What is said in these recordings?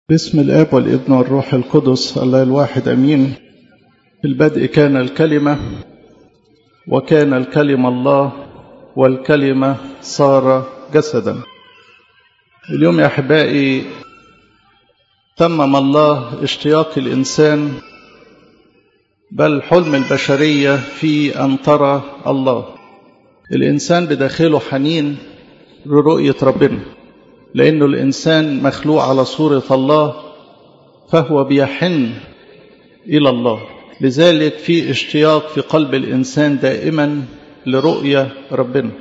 باسم الاب والابن والروح القدس الله الواحد امين في البدء كان الكلمه وكان الكلمه الله والكلمه صار جسدا اليوم يا احبائي تمم الله اشتياق الانسان بل حلم البشريه في ان ترى الله الانسان بداخله حنين لرؤيه ربنا لأنه الإنسان مخلوق على صورة الله فهو بيحن إلى الله لذلك في اشتياق في قلب الإنسان دائما لرؤية ربنا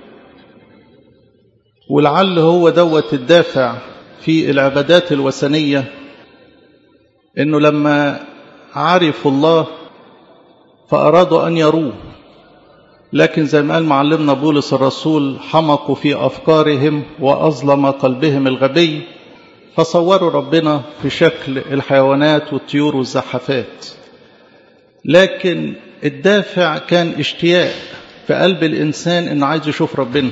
ولعل هو دوت الدافع في العبادات الوثنية إنه لما عرفوا الله فأرادوا أن يروه لكن زي ما قال معلمنا بولس الرسول حمقوا في أفكارهم وأظلم قلبهم الغبي فصوروا ربنا في شكل الحيوانات والطيور والزحفات لكن الدافع كان اشتياق في قلب الإنسان إنه عايز يشوف ربنا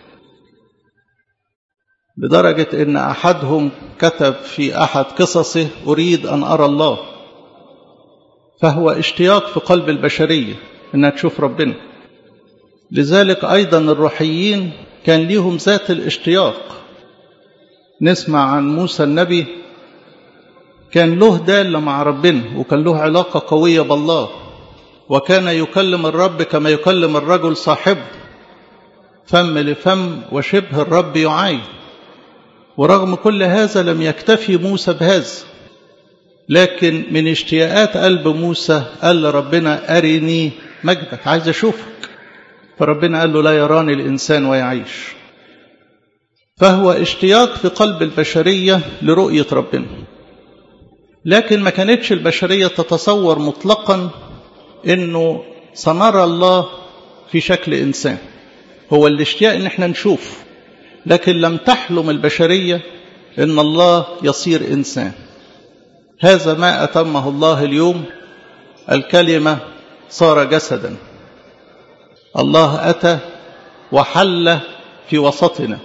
لدرجة إن أحدهم كتب في أحد قصصه أريد أن أرى الله فهو اشتياق في قلب البشرية إنها تشوف ربنا لذلك أيضا الروحيين كان ليهم ذات الاشتياق نسمع عن موسى النبي كان له دالة مع ربنا وكان له علاقة قوية بالله وكان يكلم الرب كما يكلم الرجل صاحبه فم لفم وشبه الرب يعاين ورغم كل هذا لم يكتفي موسى بهذا لكن من اشتياقات قلب موسى قال لربنا أرني مجدك عايز أشوفك فربنا قال له لا يراني الإنسان ويعيش فهو اشتياق في قلب البشرية لرؤية ربنا لكن ما كانتش البشرية تتصور مطلقا انه سنرى الله في شكل انسان هو الاشتياق ان احنا نشوف لكن لم تحلم البشرية ان الله يصير انسان هذا ما اتمه الله اليوم الكلمة صار جسدا الله أتى وحل في وسطنا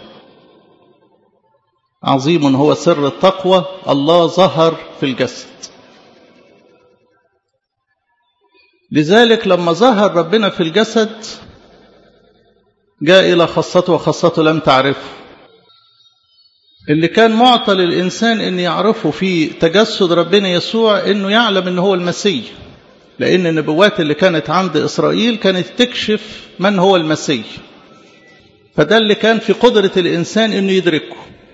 عظيم هو سر التقوى الله ظهر في الجسد لذلك لما ظهر ربنا في الجسد جاء إلى خاصته وخاصته لم تعرفه اللي كان معطى للإنسان أن يعرفه في تجسد ربنا يسوع أنه يعلم أنه هو المسيح لأن النبوات اللي كانت عند إسرائيل كانت تكشف من هو المسيح فده اللي كان في قدرة الإنسان أنه يدركه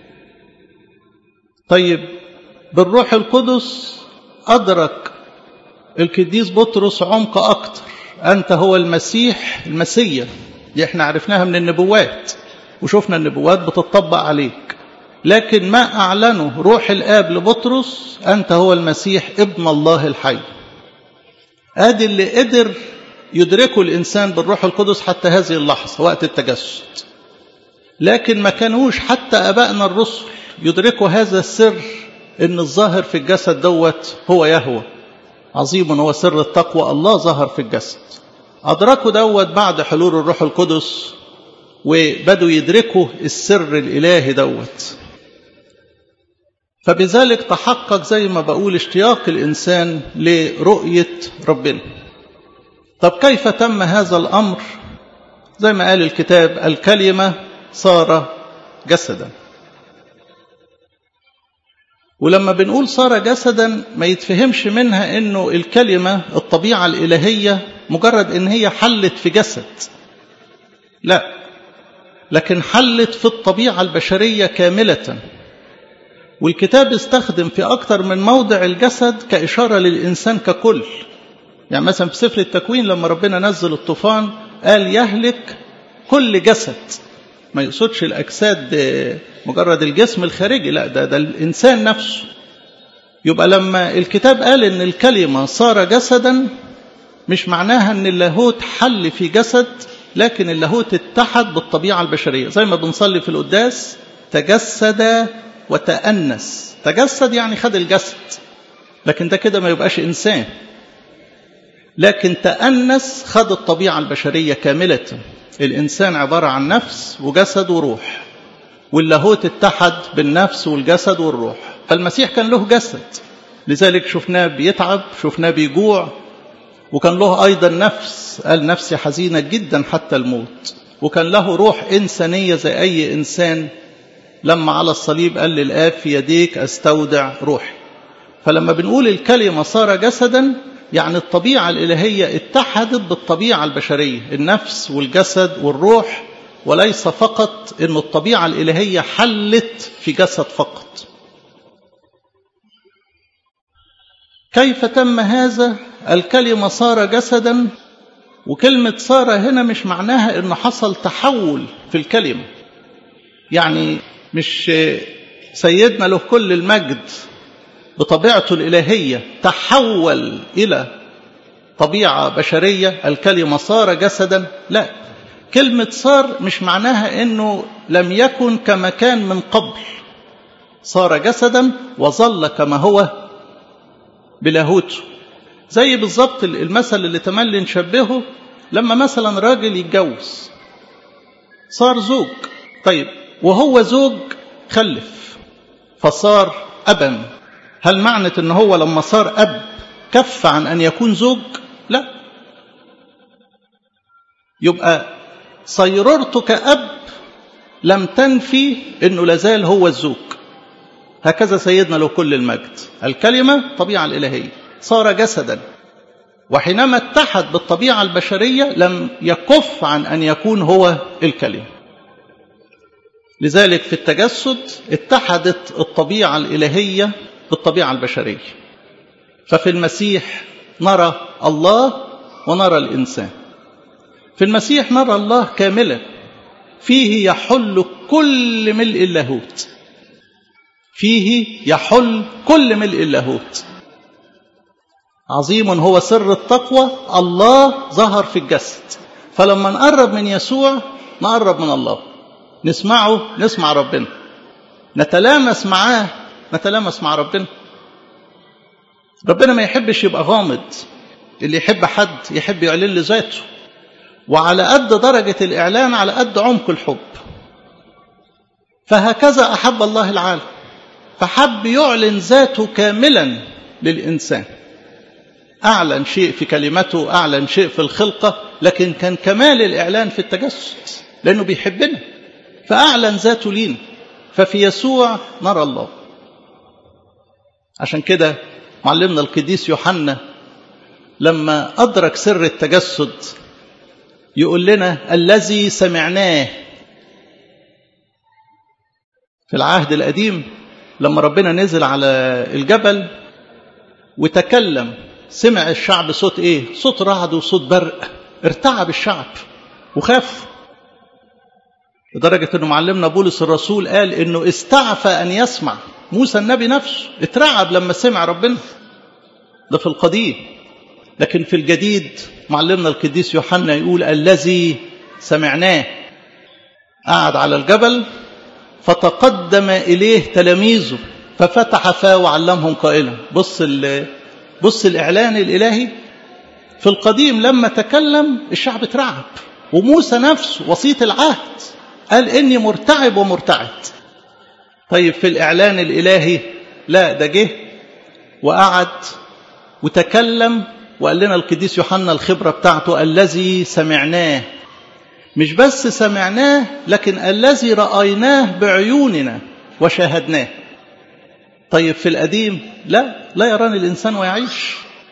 طيب بالروح القدس أدرك القديس بطرس عمق أكتر أنت هو المسيح المسيح دي احنا عرفناها من النبوات وشفنا النبوات بتطبق عليك لكن ما أعلنه روح الآب لبطرس أنت هو المسيح ابن الله الحي ادي اللي قدر يدركه الانسان بالروح القدس حتى هذه اللحظه وقت التجسد لكن ما كانوش حتى ابائنا الرسل يدركوا هذا السر ان الظاهر في الجسد دوت هو يهوى عظيم هو سر التقوى الله ظهر في الجسد ادركوا دوت بعد حلول الروح القدس وبدوا يدركوا السر الالهي دوت فبذلك تحقق زي ما بقول اشتياق الإنسان لرؤية ربنا طب كيف تم هذا الأمر زي ما قال الكتاب الكلمة صار جسدا ولما بنقول صار جسدا ما يتفهمش منها انه الكلمة الطبيعة الإلهية مجرد ان هي حلت في جسد لا لكن حلت في الطبيعة البشرية كاملة والكتاب استخدم في أكثر من موضع الجسد كإشارة للإنسان ككل يعني مثلا في سفر التكوين لما ربنا نزل الطوفان قال يهلك كل جسد ما يقصدش الأجساد مجرد الجسم الخارجي لا ده, ده الإنسان نفسه يبقى لما الكتاب قال إن الكلمة صار جسدا مش معناها إن اللاهوت حل في جسد لكن اللاهوت اتحد بالطبيعة البشرية زي ما بنصلي في القداس تجسد وتأنس تجسد يعني خد الجسد لكن ده كده ما يبقاش إنسان لكن تأنس خد الطبيعة البشرية كاملة الإنسان عبارة عن نفس وجسد وروح واللاهوت اتحد بالنفس والجسد والروح فالمسيح كان له جسد لذلك شفناه بيتعب شفناه بيجوع وكان له أيضا نفس قال نفسي حزينة جدا حتى الموت وكان له روح إنسانية زي أي إنسان لما على الصليب قال للآب في يديك أستودع روحي فلما بنقول الكلمة صار جسدا يعني الطبيعة الإلهية اتحدت بالطبيعة البشرية النفس والجسد والروح وليس فقط أن الطبيعة الإلهية حلت في جسد فقط كيف تم هذا الكلمة صار جسدا وكلمة صار هنا مش معناها أنه حصل تحول في الكلمة يعني مش سيدنا له كل المجد بطبيعته الإلهية تحول إلى طبيعة بشرية الكلمة صار جسدا لا كلمة صار مش معناها أنه لم يكن كما كان من قبل صار جسدا وظل كما هو بلاهوته زي بالظبط المثل اللي تملي نشبهه لما مثلا راجل يتجوز صار زوج طيب وهو زوج خلف فصار أبا هل معنى ان هو لما صار أب كف عن أن يكون زوج لا يبقى صيررته كأب لم تنفي أنه لازال هو الزوج هكذا سيدنا له كل المجد الكلمة طبيعة الإلهية صار جسدا وحينما اتحد بالطبيعة البشرية لم يكف عن أن يكون هو الكلمة لذلك في التجسد اتحدت الطبيعة الإلهية بالطبيعة البشرية ففي المسيح نرى الله ونرى الإنسان في المسيح نرى الله كاملا فيه يحل كل ملء اللاهوت فيه يحل كل ملء اللاهوت عظيم هو سر التقوى الله ظهر في الجسد فلما نقرب من يسوع نقرب من الله نسمعه نسمع ربنا نتلامس معاه نتلامس مع ربنا ربنا ما يحبش يبقى غامض اللي يحب حد يحب يعلن لذاته وعلى قد درجة الإعلان على قد عمق الحب فهكذا أحب الله العالم فحب يعلن ذاته كاملا للإنسان أعلن شيء في كلمته أعلن شيء في الخلقة لكن كان كمال الإعلان في التجسد لأنه بيحبنا فأعلن ذاته لينا ففي يسوع نرى الله عشان كده معلمنا القديس يوحنا لما أدرك سر التجسد يقول لنا الذي سمعناه في العهد القديم لما ربنا نزل على الجبل وتكلم سمع الشعب صوت ايه صوت رعد وصوت برق ارتعب الشعب وخاف لدرجة انه معلمنا بولس الرسول قال انه استعفى ان يسمع موسى النبي نفسه اترعب لما سمع ربنا ده في القديم لكن في الجديد معلمنا القديس يوحنا يقول الذي سمعناه قعد على الجبل فتقدم إليه تلاميذه ففتح فاه وعلمهم قائلا بص بص الإعلان الإلهي في القديم لما تكلم الشعب اترعب وموسى نفسه وسيط العهد قال إني مرتعب ومرتعد طيب في الإعلان الإلهي لا ده جه وقعد وتكلم وقال لنا القديس يوحنا الخبرة بتاعته الذي سمعناه مش بس سمعناه لكن الذي رأيناه بعيوننا وشاهدناه طيب في القديم لا لا يراني الإنسان ويعيش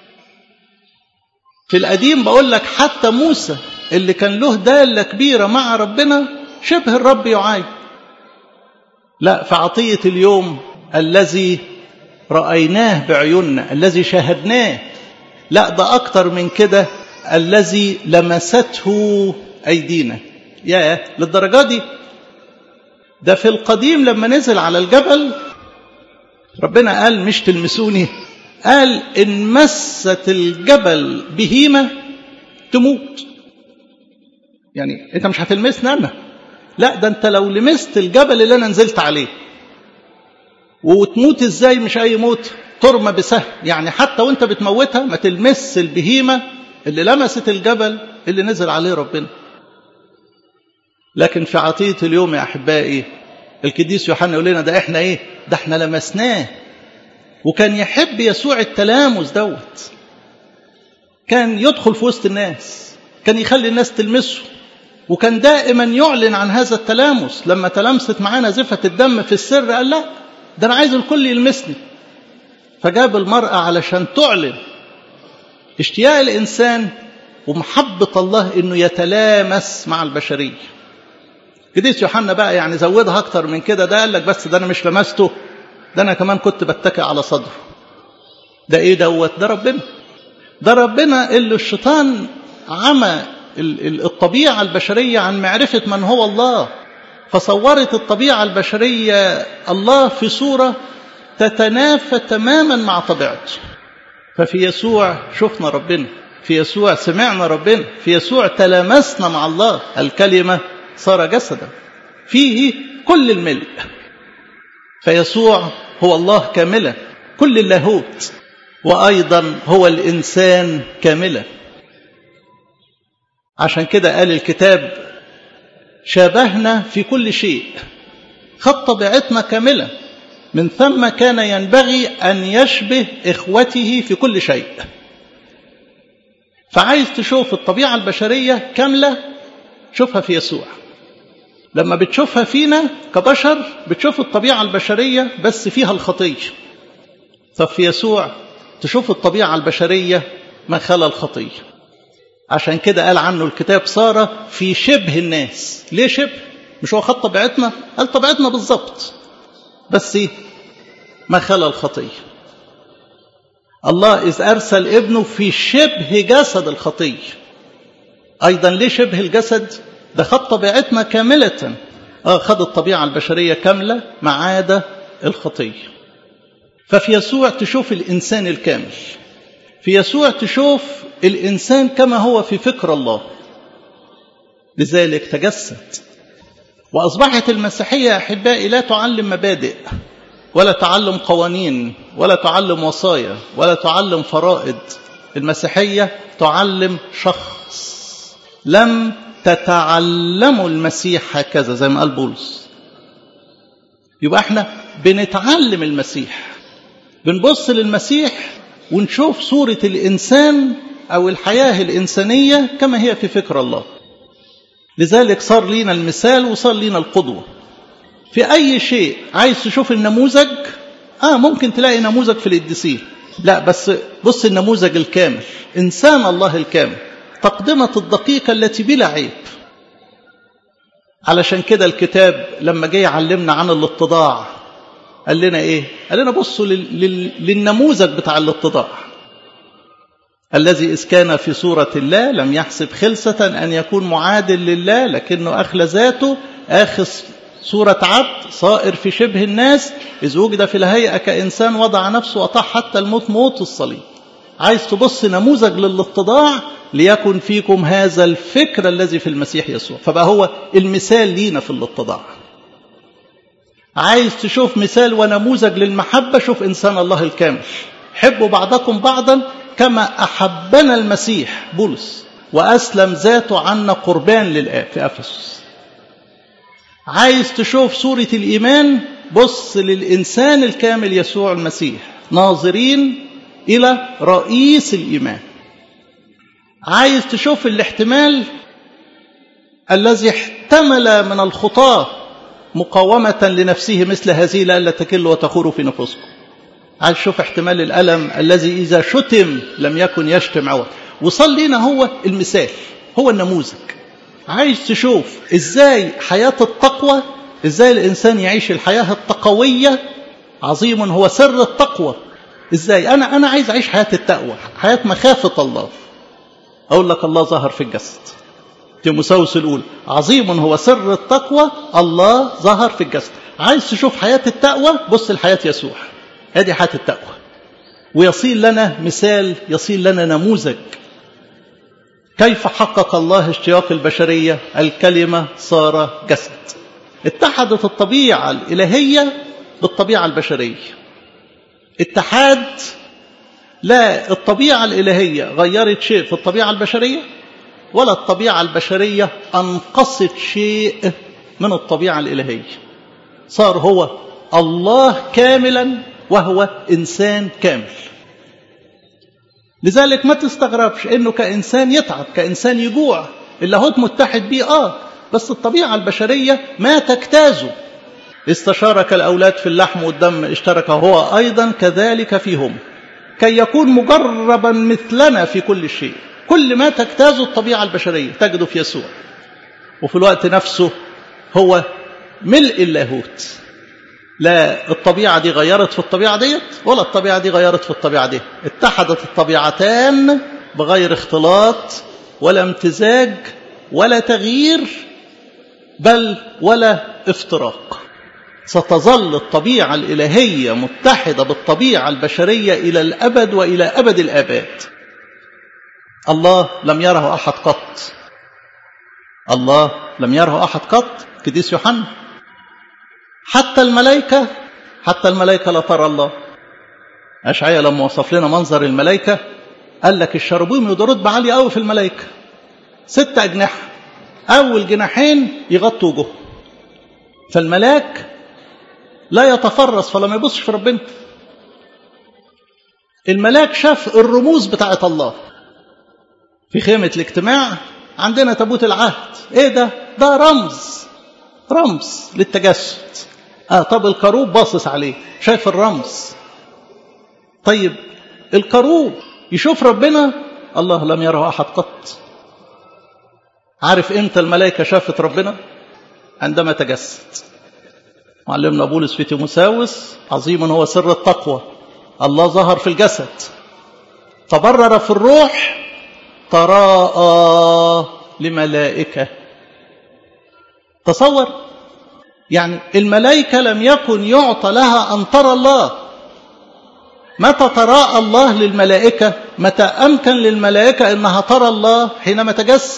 في القديم بقول لك حتى موسى اللي كان له دالة كبيرة مع ربنا شبه الرب يعاين لا في عطية اليوم الذي رأيناه بعيوننا الذي شاهدناه لا ده أكتر من كده الذي لمسته أيدينا يا للدرجة دي ده في القديم لما نزل على الجبل ربنا قال مش تلمسوني قال إن مست الجبل بهيمة تموت يعني أنت مش هتلمسني أنا لا ده أنت لو لمست الجبل اللي أنا نزلت عليه وتموت إزاي مش أي موت ترمى بسهم يعني حتى وانت بتموتها ما تلمس البهيمة اللي لمست الجبل اللي نزل عليه ربنا لكن في عطية اليوم يا أحبائي القديس يوحنا يقول لنا ده احنا ايه ده احنا لمسناه وكان يحب يسوع التلامس دوت كان يدخل في وسط الناس كان يخلي الناس تلمسه وكان دائما يعلن عن هذا التلامس لما تلامست معانا زفة الدم في السر قال لا ده أنا عايز الكل يلمسني فجاب المرأة علشان تعلن اشتياق الإنسان ومحبة الله إنه يتلامس مع البشرية قديس يوحنا بقى يعني زودها أكتر من كده ده قال لك بس ده أنا مش لمسته ده أنا كمان كنت بتكئ على صدره ده إيه دوت ده ربنا ده ربنا اللي الشيطان عمى الطبيعة البشرية عن معرفة من هو الله فصورت الطبيعة البشرية الله في صورة تتنافى تماما مع طبيعته ففي يسوع شفنا ربنا في يسوع سمعنا ربنا في يسوع تلامسنا مع الله الكلمة صار جسدا فيه كل الملء فيسوع هو الله كاملا كل اللاهوت وأيضا هو الإنسان كاملا عشان كده قال الكتاب شابهنا في كل شيء خد طبيعتنا كاملة من ثم كان ينبغي أن يشبه إخوته في كل شيء فعايز تشوف الطبيعة البشرية كاملة شوفها في يسوع لما بتشوفها فينا كبشر بتشوف الطبيعة البشرية بس فيها الخطية طب في يسوع تشوف الطبيعة البشرية ما خلا الخطية عشان كده قال عنه الكتاب صار في شبه الناس ليه شبه مش هو خد طبيعتنا قال طبيعتنا بالظبط بس ايه ما خلا الخطية الله إذ أرسل ابنه في شبه جسد الخطية أيضا ليه شبه الجسد ده خد طبيعتنا كاملة آه خد الطبيعة البشرية كاملة ما عدا الخطية ففي يسوع تشوف الإنسان الكامل في يسوع تشوف الإنسان كما هو في فكر الله لذلك تجسد وأصبحت المسيحية أحبائي لا تعلم مبادئ ولا تعلم قوانين ولا تعلم وصايا ولا تعلم فرائض المسيحية تعلم شخص لم تتعلموا المسيح هكذا زي ما قال بولس يبقى احنا بنتعلم المسيح بنبص للمسيح ونشوف صورة الإنسان أو الحياة الإنسانية كما هي في فكر الله لذلك صار لينا المثال وصار لينا القدوة في أي شيء عايز تشوف النموذج آه ممكن تلاقي نموذج في القديسين لا بس بص النموذج الكامل إنسان الله الكامل تقدمة الدقيقة التي بلا عيب علشان كده الكتاب لما جه يعلمنا عن الاتضاع قال لنا ايه قال لنا بصوا للنموذج بتاع الاتضاع الذي إذ كان في صورة الله لم يحسب خلسة أن يكون معادل لله لكنه أخلى ذاته آخذ صورة عبد صائر في شبه الناس إذ وجد في الهيئة كإنسان وضع نفسه وطاع حتى الموت موت الصليب عايز تبص نموذج للاتضاع ليكن فيكم هذا الفكر الذي في المسيح يسوع فبقى هو المثال لينا في الاتضاع عايز تشوف مثال ونموذج للمحبة شوف إنسان الله الكامل حبوا بعضكم بعضا كما أحبنا المسيح بولس وأسلم ذاته عنا قربان للآب في أفسس عايز تشوف صورة الإيمان بص للإنسان الكامل يسوع المسيح ناظرين إلى رئيس الإيمان عايز تشوف الاحتمال الذي احتمل من الخطاة مقاومة لنفسه مثل هذه لألا تكل وتخور في نفوسكم عايز تشوف احتمال الألم الذي إذا شتم لم يكن يشتم عوض وصلينا هو المثال هو النموذج عايز تشوف ازاي حياة التقوى ازاي الإنسان يعيش الحياة التقوية عظيم هو سر التقوى ازاي أنا أنا عايز أعيش حياة التقوى حياة مخافة الله أقول لك الله ظهر في الجسد تيموساوس الأولى عظيم هو سر التقوى الله ظهر في الجسد عايز تشوف حياة التقوى بص لحياة يسوع هذه حياة التقوى ويصير لنا مثال يصير لنا نموذج كيف حقق الله اشتياق البشرية الكلمة صار جسد اتحدت الطبيعة الإلهية بالطبيعة البشرية اتحاد لا الطبيعة الإلهية غيرت شيء في الطبيعة البشرية ولا الطبيعة البشرية أنقصت شيء من الطبيعة الإلهية صار هو الله كاملا وهو إنسان كامل لذلك ما تستغربش انه كانسان يتعب كانسان يجوع اللاهوت متحد بيه اه بس الطبيعه البشريه ما تجتازه استشارك الاولاد في اللحم والدم اشترك هو ايضا كذلك فيهم كي يكون مجربا مثلنا في كل شيء كل ما تجتازه الطبيعه البشريه تجده في يسوع وفي الوقت نفسه هو ملء اللاهوت لا الطبيعة دي غيرت في الطبيعة ديت ولا الطبيعة دي غيرت في الطبيعة دي اتحدت الطبيعتان بغير اختلاط ولا امتزاج ولا تغيير بل ولا افتراق ستظل الطبيعة الإلهية متحدة بالطبيعة البشرية إلى الأبد وإلى أبد الآباد الله لم يره أحد قط الله لم يره أحد قط كديس يوحنا حتى الملائكة حتى الملائكة لا ترى الله أشعيا لما وصف لنا منظر الملائكة قال لك الشربوم يدور رتبة عالية قوي في الملائكة ست أجنحة أول جناحين يغطوا وجوه فالملاك لا يتفرس فلما يبصش في ربنا الملاك شاف الرموز بتاعت الله في خيمة الاجتماع عندنا تابوت العهد ايه ده ده رمز رمز للتجسد اه طب الكروب باصص عليه شايف الرمز طيب الكروب يشوف ربنا الله لم يره احد قط عارف امتى الملائكه شافت ربنا عندما تجسد معلمنا بولس في تيموساوس عظيم هو سر التقوى الله ظهر في الجسد تبرر في الروح تراءى لملائكه تصور يعني الملائكة لم يكن يعطى لها أن ترى الله متى تراءى الله للملائكة متى أمكن للملائكة أنها ترى الله حينما تجسد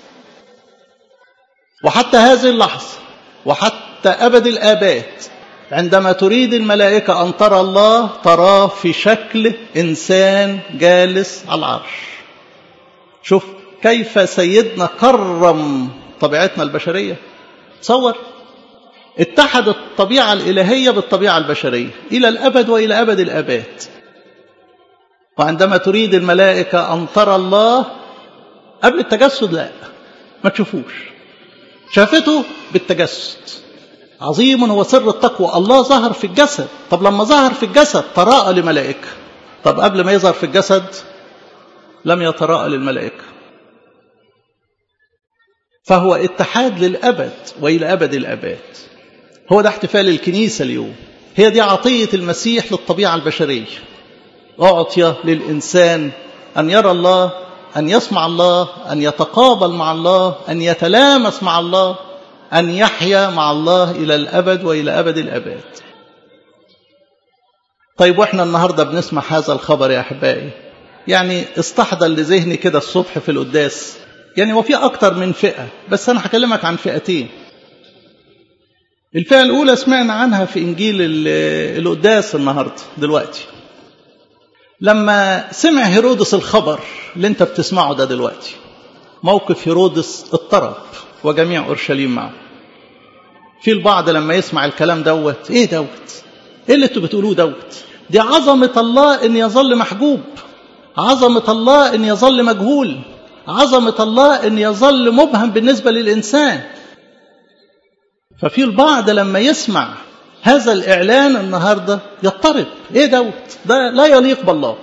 وحتى هذه اللحظة وحتى أبد الآباد عندما تريد الملائكة أن ترى الله تراه في شكل إنسان جالس على العرش شوف كيف سيدنا كرم طبيعتنا البشرية تصور اتحد الطبيعة الإلهية بالطبيعة البشرية إلى الأبد وإلى أبد الآباد وعندما تريد الملائكة أن ترى الله قبل التجسد لا ما تشوفوش شافته بالتجسد عظيم هو سر التقوى الله ظهر في الجسد طب لما ظهر في الجسد تراءى لملائكة طب قبل ما يظهر في الجسد لم يتراءى للملائكة فهو اتحاد للأبد وإلى أبد الأباد هو ده احتفال الكنيسة اليوم هي دي عطية المسيح للطبيعة البشرية أعطي للإنسان أن يرى الله أن يسمع الله أن يتقابل مع الله أن يتلامس مع الله أن يحيا مع الله إلى الأبد وإلى أبد الأباد طيب وإحنا النهاردة بنسمع هذا الخبر يا أحبائي يعني استحضر لذهني كده الصبح في القداس يعني وفي أكتر من فئة بس أنا هكلمك عن فئتين الفئة الأولى سمعنا عنها في إنجيل القداس النهاردة دلوقتي لما سمع هيرودس الخبر اللي انت بتسمعه ده دلوقتي موقف هيرودس اضطرب وجميع أورشليم معه في البعض لما يسمع الكلام دوت ايه دوت ايه اللي انتوا بتقولوه دوت دي عظمة الله ان يظل محجوب عظمة الله ان يظل مجهول عظمة الله ان يظل مبهم بالنسبة للإنسان ففي البعض لما يسمع هذا الإعلان النهاردة يضطرب إيه دوت ده لا يليق بالله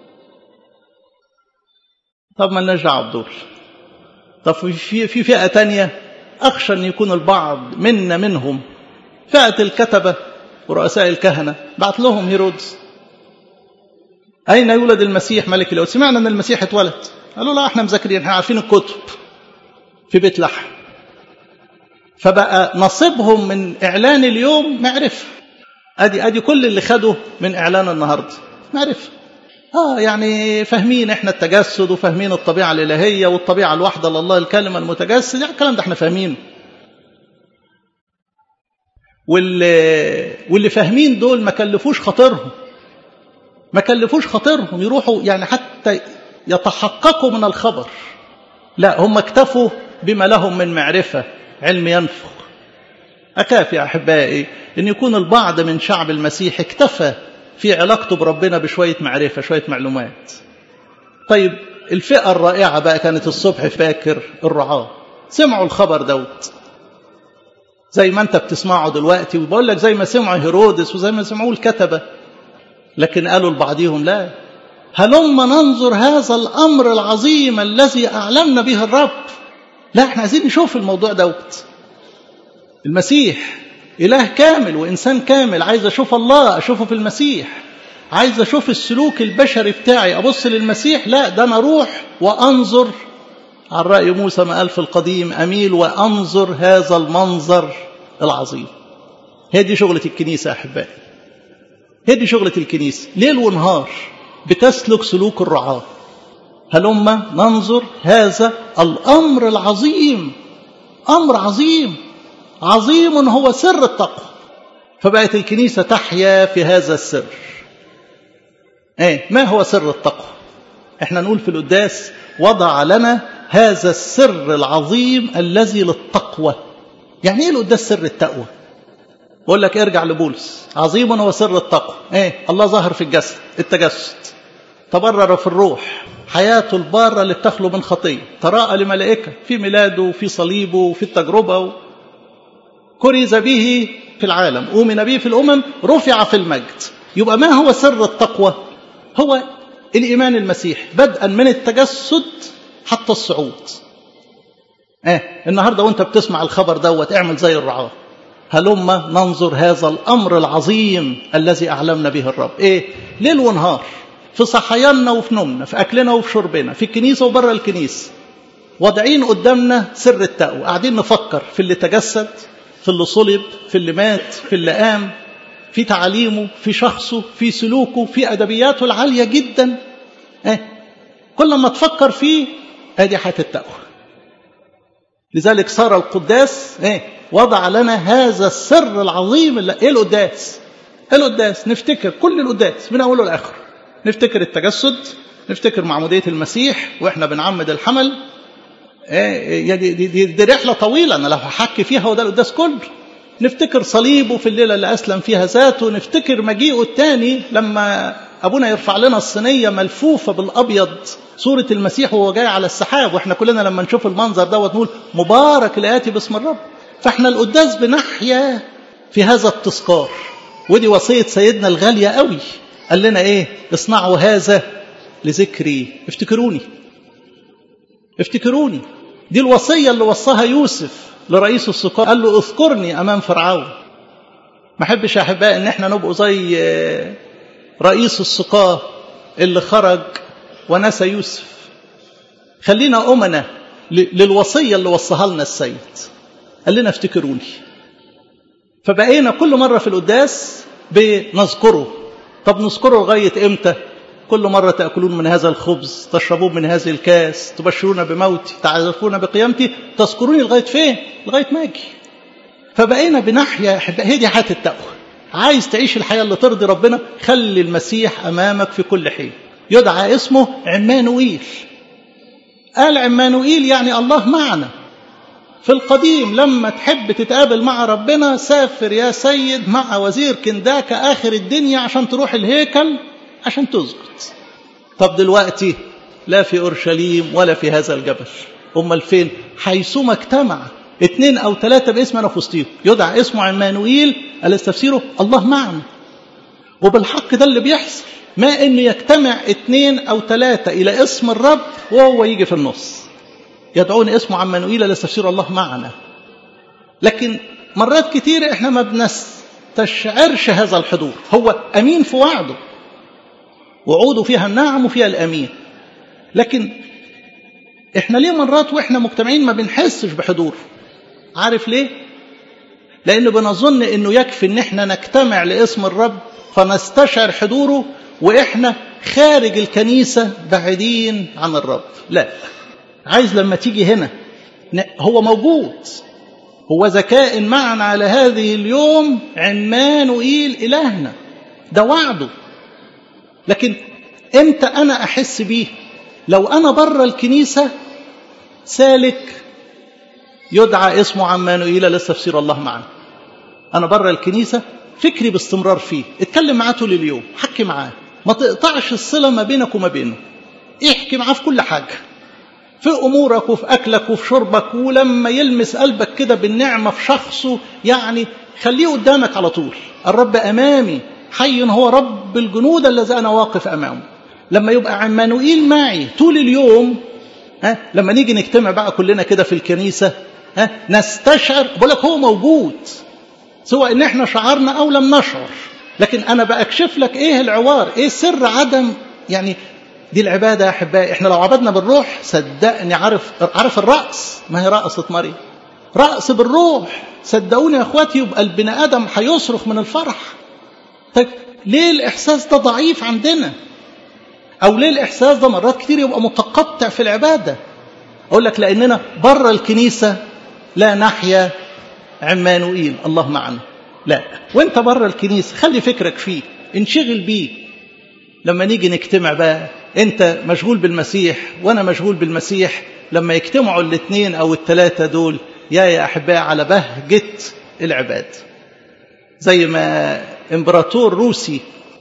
طب ما لناش دعوه بدول طب في في فئة تانية أخشى أن يكون البعض منا منهم فئة الكتبة ورؤساء الكهنة بعت لهم هيرودس أين يولد المسيح ملك اليهود سمعنا أن المسيح اتولد قالوا لا احنا مذاكرين احنا عارفين الكتب في بيت لحم فبقى نصيبهم من إعلان اليوم معرفة أدي أدي كل اللي خده من إعلان النهاردة معرفة آه يعني فاهمين إحنا التجسد وفاهمين الطبيعة الإلهية والطبيعة الواحدة لله الكلمة المتجسد يعني الكلام ده إحنا فاهمينه واللي, واللي فاهمين دول ما كلفوش خاطرهم ما كلفوش خاطرهم يروحوا يعني حتى يتحققوا من الخبر لا هم اكتفوا بما لهم من معرفة علم ينفخ أخاف يا أحبائي أن يكون البعض من شعب المسيح اكتفى في علاقته بربنا بشوية معرفة شوية معلومات طيب الفئة الرائعة بقى كانت الصبح فاكر الرعاة سمعوا الخبر دوت زي ما انت بتسمعه دلوقتي وبقول لك زي ما سمعوا هيرودس وزي ما سمعوه الكتبة لكن قالوا لبعضهم لا هلم ننظر هذا الأمر العظيم الذي أعلمنا به الرب لا احنا عايزين نشوف الموضوع دوت المسيح إله كامل وإنسان كامل عايز أشوف الله أشوفه في المسيح عايز أشوف السلوك البشري بتاعي أبص للمسيح لا ده أنا أروح وأنظر عن رأي موسى ما قال في القديم أميل وأنظر هذا المنظر العظيم هي دي شغلة الكنيسة أحبائي هي دي شغلة الكنيسة ليل ونهار بتسلك سلوك الرعاة هلما ننظر هذا الأمر العظيم أمر عظيم عظيم هو سر التقوى فبقت الكنيسة تحيا في هذا السر ايه ما هو سر التقوى احنا نقول في القداس وضع لنا هذا السر العظيم الذي للتقوى يعني ايه القداس سر التقوى بقول لك ارجع لبولس عظيم هو سر التقوى ايه الله ظهر في الجسد التجسد تبرر في الروح حياته البارة اللي بتخلو من خطية تراءى لملائكة في ميلاده في صليبه في التجربة كرز به في العالم أؤمن به في الأمم رفع في المجد يبقى ما هو سر التقوى هو الإيمان المسيح بدءا من التجسد حتى الصعود اه النهاردة وانت بتسمع الخبر دوت اعمل زي الرعاة هلما ننظر هذا الأمر العظيم الذي أعلمنا به الرب ايه ليل ونهار في صحياننا وفي نومنا في أكلنا وفي شربنا في الكنيسة وبره الكنيسة واضعين قدامنا سر التقوى قاعدين نفكر في اللي تجسد في اللي صلب في اللي مات في اللي قام في تعاليمه في شخصه في سلوكه في أدبياته العالية جدا اه كل ما تفكر فيه ادي حياة التقوى لذلك صار القداس ايه وضع لنا هذا السر العظيم اللي ايه القداس ايه القداس نفتكر كل القداس من اوله لاخره نفتكر التجسد نفتكر معمودية المسيح واحنا بنعمد الحمل ايه دي, دي, دي, دي رحلة طويلة انا لو هحكي فيها وده القداس كله نفتكر صليبه في الليلة اللي أسلم فيها ذاته نفتكر مجيئه الثاني لما أبونا يرفع لنا الصينية ملفوفة بالأبيض صورة المسيح وهو جاي على السحاب وإحنا كلنا لما نشوف المنظر دوت نقول مبارك الآتي باسم الرب فإحنا القداس بنحيا في هذا التذكار ودي وصية سيدنا الغالية قوي قال لنا إيه اصنعوا هذا لذكري افتكروني افتكروني دي الوصية اللي وصاها يوسف لرئيس السقاة قال له اذكرني أمام فرعون ما احبش يا أحبائي إن احنا نبقوا زي رئيس السقاة اللي خرج ونسى يوسف خلينا أمنا للوصية اللي وصاها لنا السيد قال لنا افتكروني فبقينا كل مرة في القداس بنذكره طب نذكره لغاية إمتى كل مرة تأكلون من هذا الخبز تشربون من هذه الكاس تبشرون بموتي تعرفون بقيامتي تذكروني لغاية فين لغاية ما أجي فبقينا بنحيا هي دي حياة التقوى عايز تعيش الحياة اللي ترضي ربنا خلي المسيح أمامك في كل حين يدعى اسمه عمانوئيل قال عمانوئيل يعني الله معنا في القديم لما تحب تتقابل مع ربنا سافر يا سيد مع وزير كنداكا آخر الدنيا عشان تروح الهيكل عشان تسجد طب دلوقتي لا في أورشليم ولا في هذا الجبل أمال فين حيثما اجتمع اثنين أو ثلاثة باسم أنا في وسطيهم يدعى اسمه عمانوئيل ألا تفسيره الله معنا وبالحق ده اللي بيحصل ما انه يجتمع اثنين او ثلاثة الى اسم الرب وهو يجي في النص يدعون اسمه عمانوئيل ألا تفسير الله معنا لكن مرات كتير احنا ما بنستشعرش هذا الحضور هو امين في وعده وعوده فيها النعم وفيها الامين لكن احنا ليه مرات واحنا مجتمعين ما بنحسش بحضوره عارف ليه لانه بنظن انه يكفي ان احنا نجتمع لاسم الرب فنستشعر حضوره واحنا خارج الكنيسه بعيدين عن الرب لا عايز لما تيجي هنا هو موجود هو ذكاء معنا على هذه اليوم عمانوئيل إلهنا ده وعده لكن امتى أنا أحس بيه لو أنا بره الكنيسة سالك يدعى اسمه عمانوئيل لسه تفسير الله معنا أنا بره الكنيسة فكري باستمرار فيه اتكلم معاه طول اليوم حكي معاه ما تقطعش الصلة ما بينك وما بينه احكي معاه في كل حاجة في أمورك وفي أكلك وفي شربك ولما يلمس قلبك كده بالنعمة في شخصه يعني خليه قدامك على طول الرب أمامي حي هو رب الجنود الذي أنا واقف أمامه لما يبقى عمانوئيل معي طول اليوم ها لما نيجي نجتمع بقى كلنا كده في الكنيسة ها نستشعر بقول لك هو موجود سواء ان احنا شعرنا او لم نشعر لكن انا بكشف لك ايه العوار ايه سر عدم يعني دي العبادة يا أحبائي إحنا لو عبدنا بالروح صدقني عارف عارف الرأس ما هي رقصة مريم رأس بالروح صدقوني يا أخواتي يبقى البني آدم هيصرخ من الفرح طيب ليه الإحساس ده ضعيف عندنا أو ليه الإحساس ده مرات كتير يبقى متقطع في العبادة أقول لك لأننا بره الكنيسة لا نحيا عمانوئيل الله معنا لا وانت بره الكنيسة خلي فكرك فيه انشغل بيه لما نيجي نجتمع بقى انت مشغول بالمسيح وانا مشغول بالمسيح لما يجتمعوا الاثنين او الثلاثة دول يا يا احبائي على بهجة العباد زي ما امبراطور روسي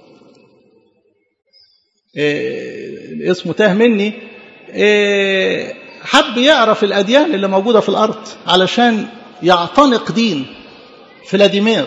إيه اسمه تاه مني إيه حب يعرف الاديان اللي موجوده في الارض علشان يعتنق دين فلاديمير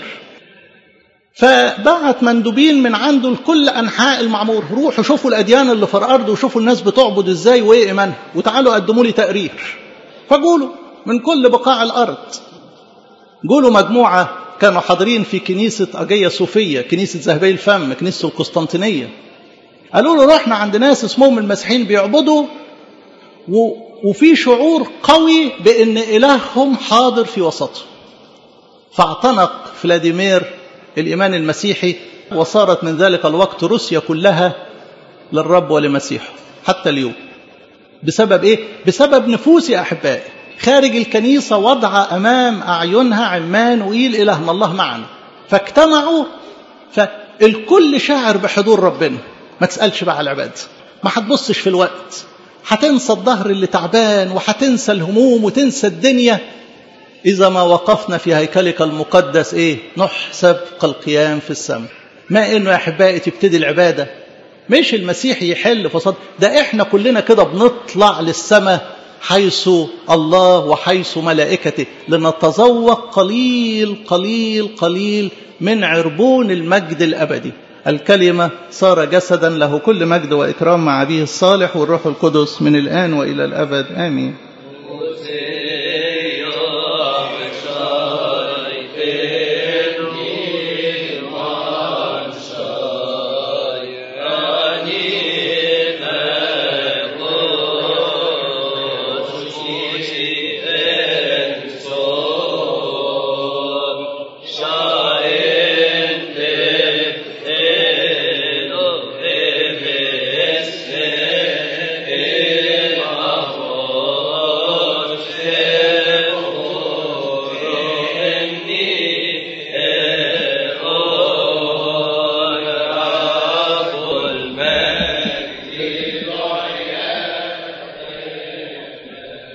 فبعت مندوبين من عنده لكل انحاء المعمور روحوا شوفوا الاديان اللي في الارض وشوفوا الناس بتعبد ازاي وايه ايمانها وتعالوا قدموا لي تقرير فقولوا من كل بقاع الارض قولوا مجموعه كانوا حاضرين في كنيسه اجيه صوفيه كنيسه ذهبي الفم كنيسه القسطنطينيه قالوا له رحنا عند ناس اسمهم المسيحيين بيعبدوا و... وفي شعور قوي بان الههم حاضر في وسطهم فاعتنق فلاديمير الإيمان المسيحي وصارت من ذلك الوقت روسيا كلها للرب ولمسيحه حتى اليوم بسبب إيه؟ بسبب نفوس يا أحبائي خارج الكنيسة وضع أمام أعينها عمان وإيل إلهنا الله معنا فاجتمعوا فالكل شاعر بحضور ربنا ما تسألش بقى على العباد ما هتبصش في الوقت هتنسى الظهر اللي تعبان وهتنسى الهموم وتنسى الدنيا إذا ما وقفنا في هيكلك المقدس إيه نحسب كالقيام في السماء ما إنه يا أحبائي تبتدي العبادة مش المسيح يحل فصد ده إحنا كلنا كده بنطلع للسماء حيث الله وحيث ملائكته لنتذوق قليل قليل قليل من عربون المجد الأبدي الكلمة صار جسدا له كل مجد وإكرام مع أبيه الصالح والروح القدس من الآن وإلى الأبد آمين Thank you.